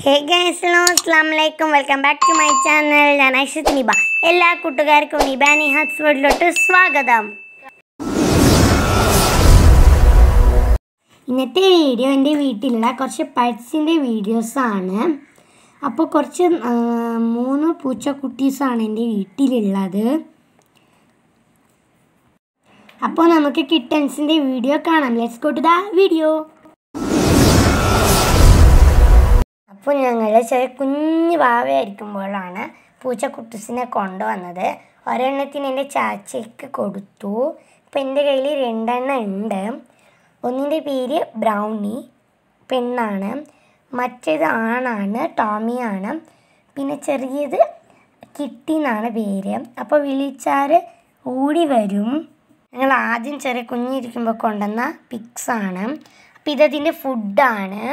hey guys hello അസ്സാം വലൈക്കും welcome back to my channel ഞാൻ ഐഷത്ത് നിബ എല്ലാ കൂട്ടുകാർക്കും നിബാനി ഹാറ്റ്സ് വേൾഡിലോട്ട് സ്വാഗതം ഇന്നത്തെ വീഡിയോ എൻ്റെ വീട്ടിലുള്ള കുറച്ച് പട്സിൻ്റെ വീഡിയോസാണ് അപ്പോൾ കുറച്ച് ആ, മൂന്ന് പൂച്ചക്കുട്ടീസാണ് എൻ്റെ വീട്ടിലുള്ളത് അപ്പോൾ നമുക്ക് കിട്ടൻസിൻ്റെ വീഡിയോ കാണാം let's go to the video അപ്പോൾ ഞങ്ങൾ ചെറിയ കുഞ്ഞു വാവയായിരിക്കുമ്പോഴാണ് പൂച്ചക്കുട്ടൂസിനെ കൊണ്ടുവന്നത് ഒരെണ്ണത്തിന് എൻ്റെ ചാച്ചയ്ക്ക് കൊടുത്തു ഇപ്പം എൻ്റെ കയ്യിൽ രണ്ടെണ്ണം ഉണ്ട് ഒന്നിൻ്റെ പേര് ബ്രൗണി പെണ്ണാണ് മറ്റേത് ആണാണ് ടോമിയാണ് പിന്നെ ചെറിയത് കിട്ടി എന്നാണ് പേര് അപ്പോൾ വിളിച്ചാൽ ഓടി വരും ഞങ്ങൾ ആദ്യം ചെറിയ കുഞ്ഞിരിക്കുമ്പോൾ കൊണ്ടുവന്ന പിക്സാണ് അപ്പോൾ ഇതതിൻ്റെ ഫുഡാണ്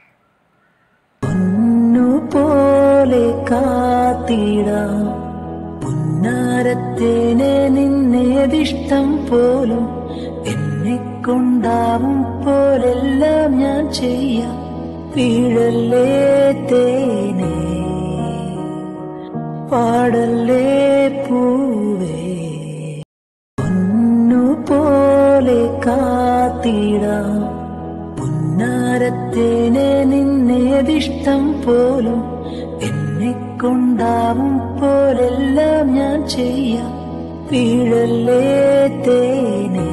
പോലെ കാത്തിടാം പുന്നാരത്തേനെ നിന്നേതിഷ്ടം പോലും എന്നെ കൊണ്ടാവും പോലെല്ലാം ഞാൻ ചെയ്യാം വീഴല്ലേ തേനെ പാടല്ലേ പൂവേ പോലെ കാത്തിടാം പുന്നാരത്തേനെ നിന്നേതിഷ്ടം പോലും എന്നെ കൊണ്ടാവും പോലെല്ലാം ഞാൻ ചെയ്യാം വീഴല്ലേ തേനെ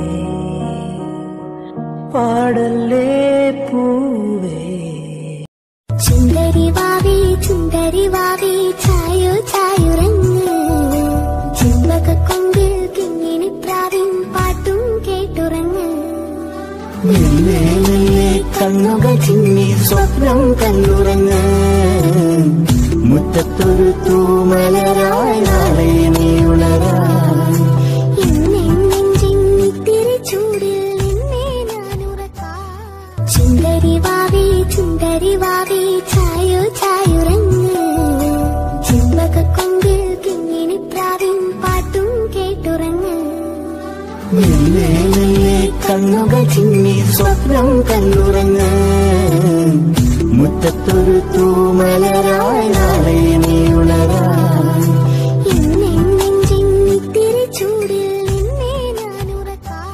പാടല്ലേ പൂവേ ചുണ്ടരി വാവി ചുണ്ടരി വാവി ചായോ ചായുറങ്ങ് ചെമ്പക കൊമ്പിൽ കിങ്ങിണി പ്രാവിൻ പാട്ടും കേട്ടുറങ്ങ് മെല്ലെ മെല്ലെ കണ്ണുകൾ ചിമ്മി സ്വപ്നം കണ്ണുറങ്ങ് മുറ്റത്തൊരു തൂമലരായി നാളെ നീ ഉണരാൻ എന്നെഞ്ചിന്നിത്തിരി ചൂടിൽ നിന്നെ ഞാൻ ഉറക്കാം ചുണ്ടരി വാവി ചുണ്ടരി വാവി ചായോ ചായുറങ്ങ് ചെമ്പക കൊമ്പിൽ കിങ്ങിണി പ്രാവിൻ പാട്ടും കേട്ടുറങ്ങ് മെല്ലെ മെല്ലെ കണ്ണുകൾ ചിമ്മി സ്വപ്നം കണ്ണുറങ്ങ് മുറ്റത്തൊരു തൂമലരായി നാളെ നീ ഉണരാൻ എന്നെഞ്ചിന്നിത്തിരി ചൂടിൽ നിന്നെ ഞാൻ ഉറക്കാം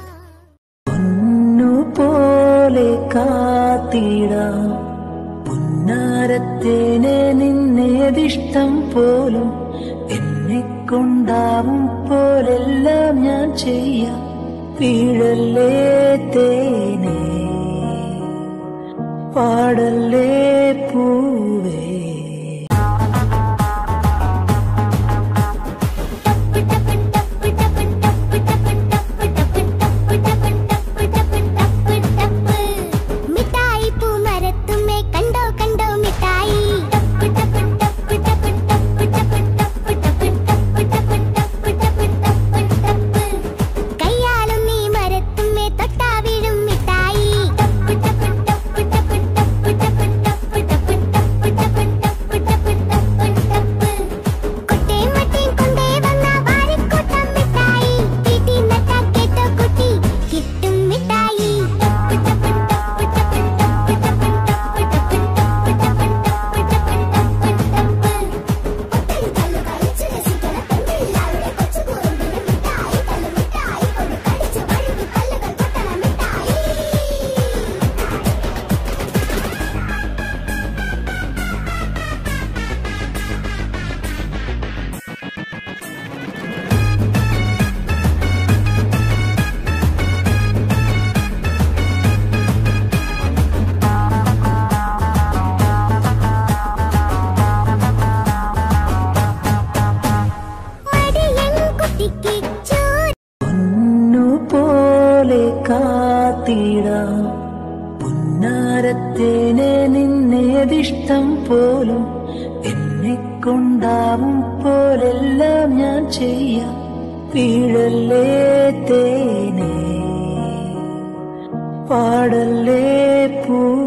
പോലെ കാത്തിടാം പുന്നാരത്തേനെ നിന്നേതിഷ്ടം പോലും എന്നെ കൊണ്ടാവും പോലെല്ലാം ഞാൻ ചെയ്യാം വീഴല്ലേ തേനെ പാടല്ലേ പൂവേ മിഠായി പൂമരത്തുമ്മേ കണ്ടോ കണ്ടോ മിഠായി കയ്യാലും നീ മരത്തുമ്മേ തൊട്ടാ വീഴും മിഠായി കൊട്ടേം മട്ടേം കൊണ്ടേ വന്ന വാരിക്കൂട്ടം മിഠായി വീട്ടിൽ നട്ടാ കേട്ടോ കുട്ടി കിട്ടും മിഠായി മടിയൻ കുട്ടിക്ക് ചോറ് പോലെ കാത്തിടാം പുന്നാരത്തേനെ നിന്നേതിഷ്ടം പോലും എന്നെ കൊണ്ടാവും പോലെല്ലാം ഞാൻ ചെയ്യാം വീഴല്ലേ തേനെ പാടല്ലേ പൂ